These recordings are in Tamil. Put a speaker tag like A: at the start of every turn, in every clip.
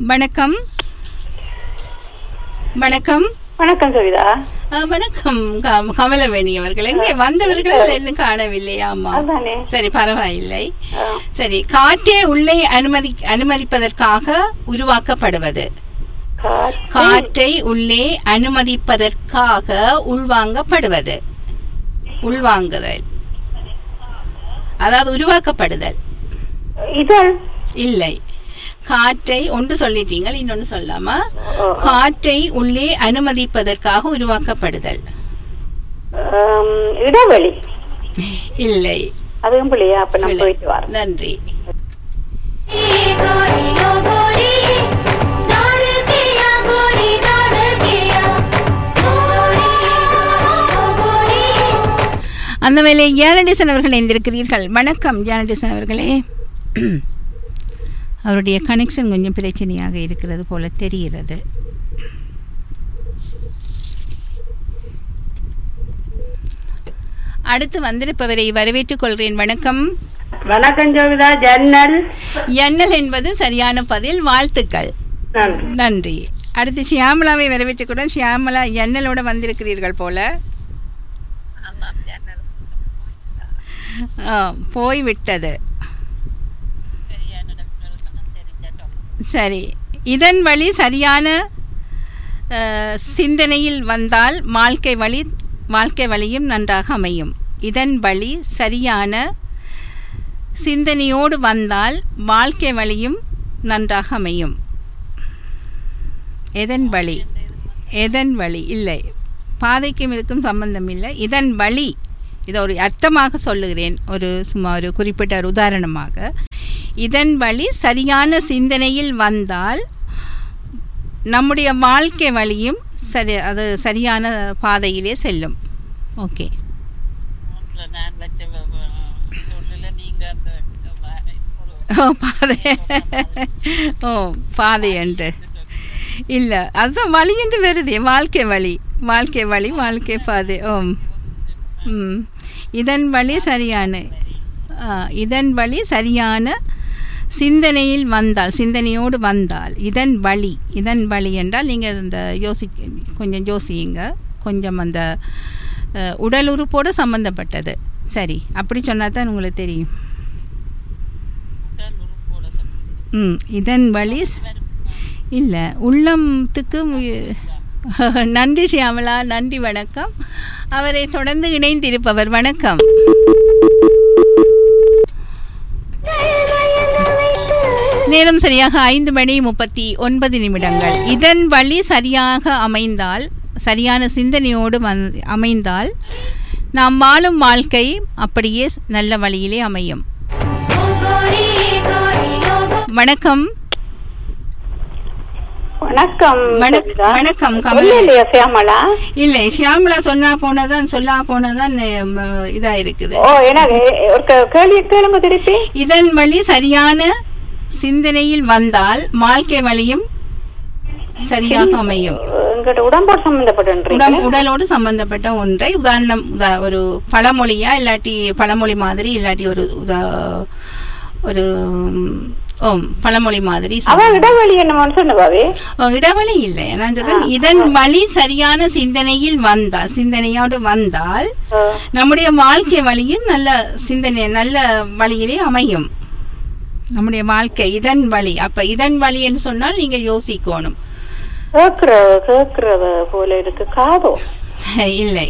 A: வணக்கம் வணக்கம்
B: வணக்கம் கவிதா
A: ஆ, வணக்கம் க- கமலவேணி அவர்கள் எங்கே வந்தவர்கள் இன்னும் காணவில்லை ஆமா
B: அதானே
A: சரி பரவாயில்லை
B: ஆ.
A: சரி காற்றே உள்ளே அனுமதி அனுமதிப்பதற்காக உருவாக்கப்படுவது
B: காற்று
A: காற்றை உள்ளே அனுமதிப்பதற்காக உள்வாங்கப்படுவது உள்வாங்குதல் அதாவது உருவாக்கப்படுதல்
B: இதழ்
A: இல்லை காற்றை ஒன்று சொல்லிட்டீங்க இன்னொன்று சொல்லாமா
B: ஓ.
A: காற்றை உள்ளே அனுமதிப்பதற்காக உருவாக்கப்படுதல்
B: ஆம், இடைவெளி
A: இல்லை
B: அதுவும் பிள்ளையா அப்ப நான்
A: இல்லை.
B: போயிட்டு வரேன்
A: நன்றி
C: गोरी ओ गोरी दौड़ गया गोरी दौड़ गया गोरी ओ गोरी
A: அந்த வேலை ஜானடிசன் அவர்கள் இணைந்திருக்கிறீர்கள் வணக்கம் ஜானடிசன் அவர்களே அவருடைய கனெக்ஷன் கொஞ்சம் பிரச்சனையாக இருக்கிறது போல தெரிகிறது அடுத்து வந்திருப்பவரை வரவேற்றுக் கொள்கிறேன் வணக்கம்
B: வணக்கம் ஜோவிதா ஜன்னல்
A: எண்ணல் என்பது சரியான பதில் வாழ்த்துக்கள்
B: நன்றி
A: நன்றி அடுத்து ஷியாமலாவை வரவேற்றுக்கூட ஷியாமலா எண்ணலோட வந்திருக்கிறீர்கள் போல ஆ, போய்விட்டது சரி இதன் வழி சரியான அஹ், சிந்தனையில் வந்தால் வாழ்க்கை வழி வாழ்க்கை வழியும் நன்றாக அமையும் இதன் வழி சரியான சிந்தனையோடு வந்தால் வாழ்க்கை வழியும் நன்றாக அமையும் எதன் வழி எதன் வழி இல்லை பாதைக்கும் இதுக்கும் சம்பந்தம் இல்லை இதன் வழி இதை ஒரு அர்த்தமாக சொல்லுகிறேன் ஒரு சும்மா ஒரு குறிப்பிட்ட ஒரு உதாரணமாக இதன் வழி சரியான சிந்தனையில் வந்தால் நம்முடைய வாழ்க்கை வழியும் சரி அது சரியான பாதையிலே செல்லும் ஓகே
D: வீட்டுல நான் வச்ச வ- வ- சொல்லுல நீங்க அந்த வ- ஒரு
A: ஓ பாதை ஓ பாதை என்று இல்லை அதுதான் வழி என்று வருதே வாழ்க்கை வழி வாழ்க்கை வழி வாழ்க்கை பாதை ஓம் ம் இதன் வழி சரியான ஆ, இதன் வழி சரியான சிந்தனையில் வந்தால் சிந்தனையோடு வந்தால் இதன் வழி இதன் வழி என்றால் நீங்கள் இந்த யோசி கொஞ்சம் யோசியுங்க கொஞ்சம் அந்த அஹ், உடல் உறுப்போடு சம்பந்தப்பட்டது சரி அப்படி சொன்னால் தான் உங்களுக்கு தெரியும்
D: உடல் உறுப்போட சம்பந்தம்.
A: ம் இதன் வழி இல்லை உள்ளத்துக்கு மு- நன்றி ஷியாமலா நன்றி வணக்கம் அவரை தொடர்ந்து இணைந்திருப்பவர் வணக்கம் நேரம் சரியாக ஐந்து மணி முப்பத்தி ஒன்பது நிமிடங்கள் இதன் வழி சரியாக அமைந்தால் சரியான சிந்தனையோடு வந் அமைந்தால் நாம் வாழும் வாழ்க்கை அப்படியே நல்ல வழியிலே அமையும்
C: ओ गोरी गोरी ओ गोरी
A: வணக்கம்
B: வணக்கம்
A: வணக்-
B: கவிதா.
A: வணக்கம், கமலா.
B: சொல்லலையா சியாமலா
A: இல்லை ஷியாமலா சொன்னா போனதான் சொல்லா போனதான் ம், இதா இருக்குது
B: ஓ எனக்கு ஒரு கே- கேள்வி கேளுங்க திருப்பி
A: இதன் வழி சரியான சிந்தனையில் வந்தால் வாழ்க்கை வழியும் சரியாக அமையும்
B: எங்கிட்ட உடம்போடு சம்பந்தப்பட்டு
A: உடம் உடலோடு சம்பந்தப்பட்ட ஒன்றை உதாரணம் உதா- ஒரு பழமொழியா இல்லாட்டி பழமொழி மாதிரி இல்லாட்டி ஒரு உதா ஒரு ம், ஓம் பழமொழி மாதிரி
B: அவ
A: சொல்லுங்க.
B: இடைவெளி என்ன சொன்னவாவே
A: ஓ, இடைவெளி இல்லை நான் சொல்றேன் இதன் வழி சரியான சிந்தனையில் வந்தால் சிந்தனையோடு வந்தால் நம்முடைய வாழ்க்கை வழியும் நல்ல சிந்தனை நல்ல வழியிலே அமையும் நம்முடைய வாழ்க்கை இதன் வழி அப்ப இதன் வழின்னு சொன்னால் நீங்க யோசிக்கணும்
B: கேக்குற கேக்குறத போல இருக்கு காதோ
A: இல்லை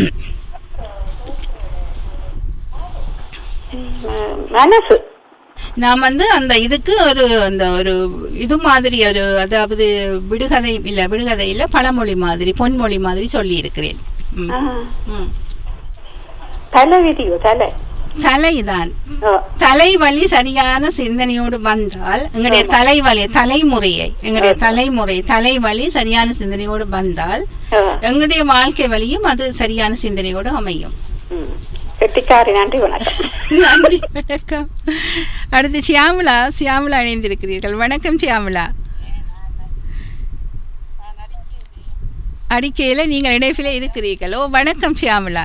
B: ம- மனசு
A: நான் வந்து அந்த இதுக்கு ஒரு அந்த ஒரு இது மாதிரி ஒரு அதாவது விடுகதை இல்ல விடுகதை இல்ல பழமொழி மாதிரி பொன்மொழி மாதிரி சொல்லி இருக்கிறேன் ம்.
B: ஆ.
A: ம்.
B: தலை விதியோ தலை
A: தலைதான்
B: ஓ.
A: தலைவழி சரியான சிந்தனையோடு வந்தால் எங்களுடைய தலைவழி தலைமுறையை எங்களுடைய தலைமுறை தலைவழி சரியான சிந்தனையோடு வந்தால்
B: ஓ.
A: எங்களுடைய வாழ்க்கை வழியும் அது சரியான சிந்தனையோடு அமையும்
B: ம். கெட்டிக்காரி நன்றி வணக்கம்
A: நன்றி வணக்கம் அடுத்து சியாமலா சியாமலா இணைந்திருக்கிறீர்கள் வணக்கம் சியாமலா அடிக்கையில நீங்கள் இணைப்பில இருக்கிறீர்கள் ஓ வணக்கம் சியாமலா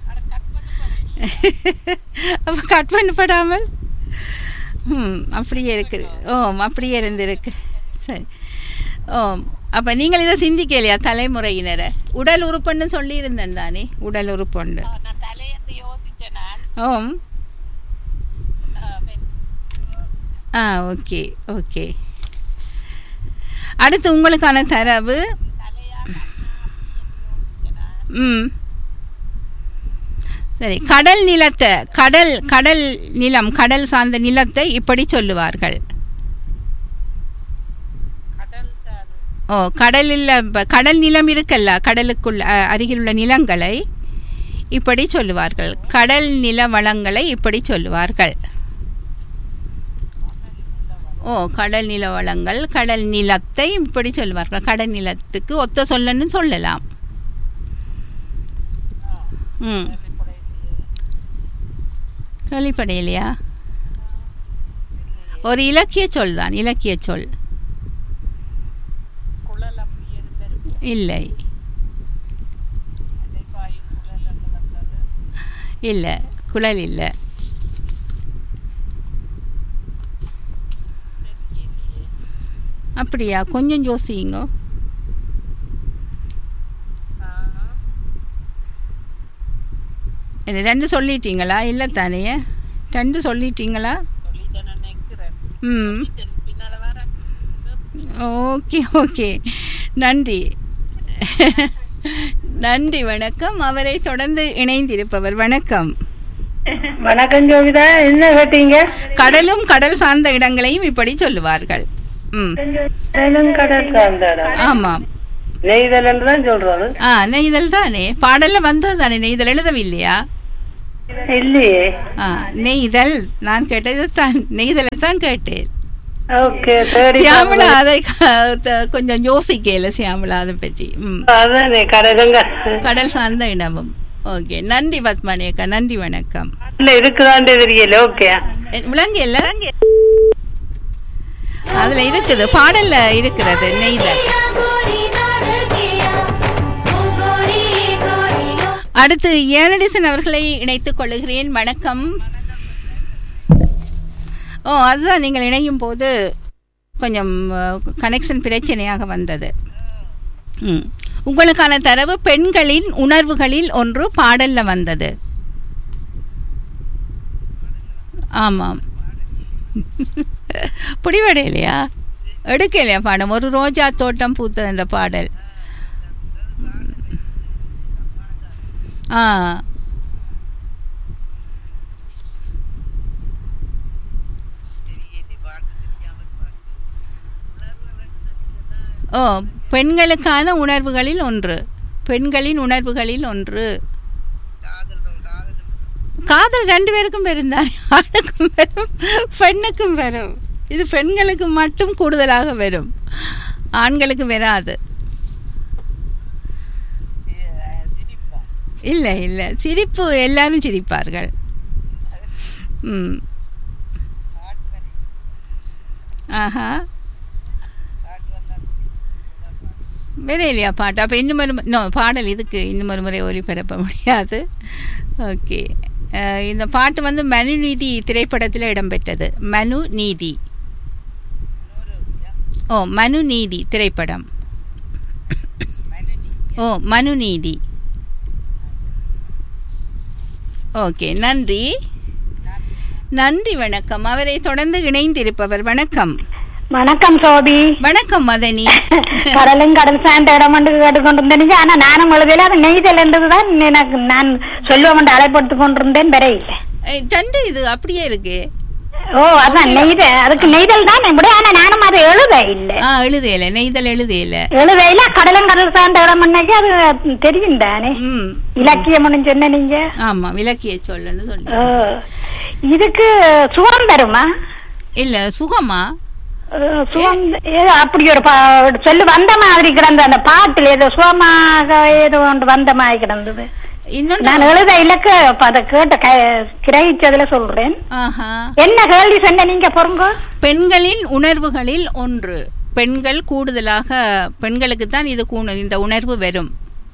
A: அப்ப கட் பண்ணப்படாமல் ம் அப்படியே இருக்கு ஓ அப்படியே இருந்திருக்கு சரி ஓ அப்போ நீங்கள் இதை சிந்திக்கலையா தலைமுறையினரை உடல் உறுப்புன்னு சொல்லியிருந்தேன் தானே உடல் உறுப்புண்டு
D: ஆ, நான் தலையென்று யோசிச்சேன் நான்
A: ஓம்
D: ஆ, வெ-
A: ஆ ஓகே ஓகே அடுத்து உங்களுக்கான தரவு
D: தலையா கண்ணா அப்படின்னு யோசிச்சேன் நான்.
A: ம் சரி கடல் நிலத்தை கடல் கடல் நிலம் கடல் சார்ந்த நிலத்தை இப்படி சொல்லுவார்கள்
D: கடல் சார்
A: ஓ கடலில் இப்ப கடல் நிலம் இருக்கல்ல கடலுக்குள்ள அ- அருகிலுள்ள நிலங்களை இப்படி சொல்லுவார்கள் கடல் நில வளங்களை இப்படி சொல்லுவார்கள் ஓ கடல் நில வளங்கள் கடல் நிலத்தை இப்படி சொல்லுவார்கள் கடல் நிலத்துக்கு ஒத்த சொல்லன்னு சொல்லலாம் ம் கேள்விப்படையிலையா ஒரு இலக்கிய சொல் தான் இலக்கிய சொல்
D: குழல் அப்படி எது பெரும்
A: இல்லை
D: பாயும் குழல் என்று வந்தது
A: இல்லை குழல் இல்லை
D: தெரியலையே
A: அப்படியா கொஞ்சம் யோசிங்க
D: ஆ,
A: என்ன ரெண்டு சொல்லிட்டீங்களா இல்லை தானே ரெண்டு சொல்லிட்டீங்களா
D: சொல்லிட்டேன் நினைக்கிறேன்
A: ம்
D: சரி, பின்னால வர
A: ஓகே ஓகே நன்றி நன்றி வணக்கம் அவரை தொடர்ந்து இணைந்திருப்பவர் வணக்கம்
B: வணக்கம் ஜோகிதா என்ன கேட்டீங்க
A: கடலும் கடல் சார்ந்த இடங்களையும் இப்படி சொல்லுவார்கள் ம்
B: கடலும் கடல் சார்ந்த இடம்
A: ஆமாம்
B: நெய்தல் தான் சொல்றது
A: ஆ நெய்தல் தானே பாடல்ல வந்தது தானே நெய்தல் எழுதவில்லையா
B: இல்லையே
A: ஆ நெய்தல் நான் கேட்டது தான் நெய்தலை தான் கேட்டேன்
B: ஓகே சரி
A: சியாமலா அதை க- த- கொஞ்சம் யோசிக்கல சியாமலா அதை பற்றி ம்
B: அதானே கடலுங்க
A: கடல் சார்ந்த இடமும் ஓகே நன்றி பத்மானி அக்கா நன்றி வணக்கம்
B: இல்ல இருக்குதான்ட்டு தெரியல ஓகே
A: எ- விலங்கு இல்ல அதுல இருக்குது பாடல்ல இருக்கிறது நெய்தல்
C: गोरी नाड़ किया ओ गोरी गोरी
A: அடுத்து ஏனடிசன் அவர்களை இணைத்துக் கொள்ளுகிறேன் வணக்கம் ஓ அதுதான் நீங்கள் இணையும் போது கொஞ்சம் கனெக்ஷன் பிரச்சனையாக வந்தது ம் உங்களுக்கான தரவு பெண்களின் உணர்வுகளில் ஒன்று பாடல்ல வந்தது ஆமாம் புடிவடையிலையா எடுக்கலையா பாடம் ஒரு ரோஜா தோட்டம் பூத்த என்ற பாடல் ஆ ஓ பெண்களுக்கான உணர்வுகளில் ஒன்று பெண்களின் உணர்வுகளில் ஒன்று காதல் ரெண்டு பேருக்கும் பெருந்தான் ஆணுக்கும் வரும் பெண்ணுக்கும் வரும் இது பெண்களுக்கு மட்டும் கூடுதலாக வரும் ஆண்களுக்கு வராது
D: சி- சிரிப்போம்
A: இல்லை இல்லை சிரிப்பு எல்லாரும் சிரிப்பார்கள் ம்
D: பாட்டு வரி
A: ஆஹா
D: பாட்டு வந்தா
A: வேற இல்லையா பாட்டு அப்போ இன்னும் ஒரு நோ பாடல் இதுக்கு இன்னும் ஒரு முறை ஒளிபரப்ப முடியாது ஓகே அஹ், இந்த பாட்டு வந்து மனு நீதி திரைப்படத்தில் இடம்பெற்றது மனு நீதி ஓ மனு நீதி திரைப்படம்
D: மனுநி
A: ஓ மனு நீதி ஓகே நன்றி நன்றி வணக்கம் அவரை தொடர்ந்து இணைந்திருப்பவர் வணக்கம்
E: வணக்கம் சோபி
A: வணக்கம் மதனி
E: கடலும் கடல் சார்ந்த இடம் என்று கேட்டுக்கொண்டிருந்தேன் ஆனா நானும் எழுதல அது நெய்தல் என்றதுதான் எனக்கு நான் சொல்லுவோம் அழைப்படுத்திக் கொண்டிருந்தேன் வர இல்லை
A: ஏய், ரெண்டு இது அப்படியே இருக்கு
E: ஓ அதான் நெய்தல் அதுக்கு நெய்தல் தான் இப்படி ஆனா நானும் அதை எழுத இல்லை
A: ஆ எழுதையில நெய்தல் எழுதையில
E: எழுதையில கடலும் கடல் சார்ந்த இடம் அன்னைக்கு அது தெரியும் தானே
A: ம்
E: இலக்கியம் சொன்ன நீங்க
A: ஆமா விளக்கிய சொல்லுன்னு சொல்லி
E: ஓ. இதுக்கு சுகம் தருமா
A: இல்ல சுகமா
E: அஹ் சுகம் ஏதோ அப்படி ஒரு பா- சொல்லு வந்த மாதிரி கிடந்த அந்த பாட்டுல ஏதோ சுகமாக ஏதோ ஒன்று வந்த மாதிரி கிடந்தது நான்
A: இன்னொன்று
E: எழுத இலக்கு அப்ப அதை கேட்ட க- கிரகிச்சதுல சொல்றேன்
A: ஆஹா
E: என்ன கேள்வி சொன்ன நீங்க பொறுங்க
A: பெண்களின் உணர்வுகளில் ஒன்று பெண்கள் கூடுதலாக பெண்களுக்கு தான் இது கூணு இந்த உணர்வு வரும்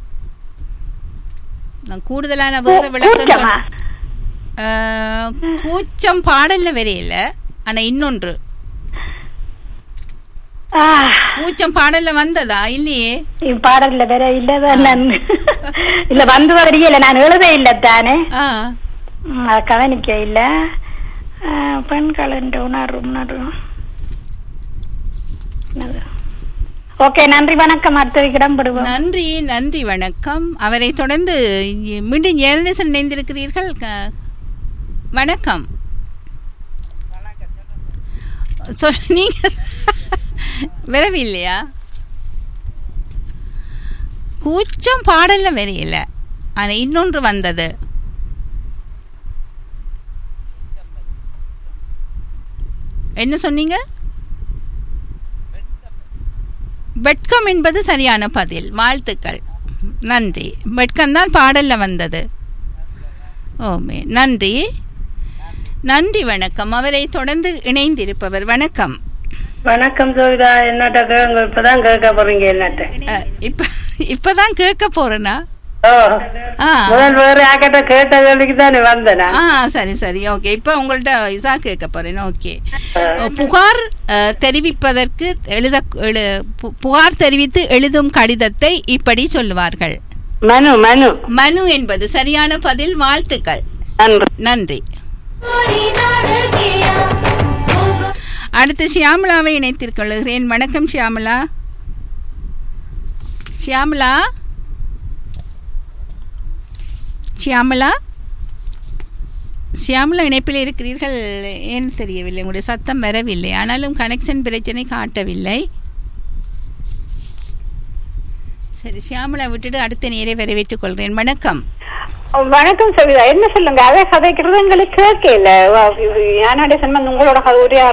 A: நான் கூடுதலான வேற விளக்கம்
E: கூச்சமா
A: சொல்- ஆஹ், கூச்சம் பாடல்ல வரையில ஆனா இன்னொன்று
E: ஆ,
A: கூச்சம் பாடல்ல வந்ததா இல்லையே
E: பாடல்ல வேற இல்லதான் நான் இல்ல வந்து வரையில நான் எழுத இல்ல தானே
A: ஆ
E: ம், அத கவனிக்க இல்ல ஆ, பெண்கள் என்று உணர்வு உணர்வு என்னது? ஓகே நன்றி வணக்கம் அடுத்ததுக்கு இடம்பெறுவோம்
A: நன்றி நன்றி வணக்கம் அவரை தொடர்ந்து இ- மீண்டும் ஏரணிசன் இணைந்திருக்கிறீர்கள் க- வணக்கம் சொல் நீங்க வரவில்லையா கூச்சம் பாடல்ல வரையில ஆனா இன்னொன்று வந்தது என்ன சொன்னீங்க வெட்கம் என்பது சரியான பதில் வாழ்த்துக்கள் நன்றி வெட்கம் தான் பாடல்ல வந்தது ஓமே நன்றி நன்றி வணக்கம் அவரை தொடர்ந்து இணைந்திருப்பவர் வணக்கம்
B: வணக்கம் சோவிதா என்னட்ட கேங்க இப்பதான் கேட்க போறீங்க என்னட்ட
A: அஹ், இப்ப இப்பதான் கேட்க போறேனா
B: ஓ
A: ஆ
B: முதல் வேற யாக்கிட்ட கேட்ட கேள்விக்கு தானே வந்தேன்
A: ஆ சரி சரி ஓகே இப்போ உங்கள்ட்ட இதா கேட்க போறேன் ஓகே புகார் அஹ், தெரிவிப்பதற்கு எழுத எழு பு- புகார் தெரிவித்து எழுதும் கடிதத்தை இப்படி சொல்லுவார்கள்
B: மனு மனு
A: மனு என்பது சரியான பதில் வாழ்த்துக்கள்
B: நன்றி
A: நன்றி
C: गोरी नाड़ गया ओ गो-
A: அடுத்து ஷியாமலாவை இணைத்திருக் கொள்கிறேன் வணக்கம் ஷியாமலா ஷியாமலா ஷியாமலா ஷியாமலா இணைப்பில் இருக்கிறீர்கள் ஏன் தெரியவில்லை உங்களுடைய சத்தம் வரவில்லை ஆனாலும் கனெக்ஷன் பிரச்சனை காட்டவில்லை சரி ஷியாமலா விட்டுட்டு அடுத்த நேரை வரவேற்றுக் கொள்கிறேன் வணக்கம்
E: வணக்கம் சவிதா என்ன சொல்லுங்க அதே கதைக்கிறது எங்களுக்கு கேட்கல யானாடைய சம்பந்தம் உங்களோட கதை ஒரே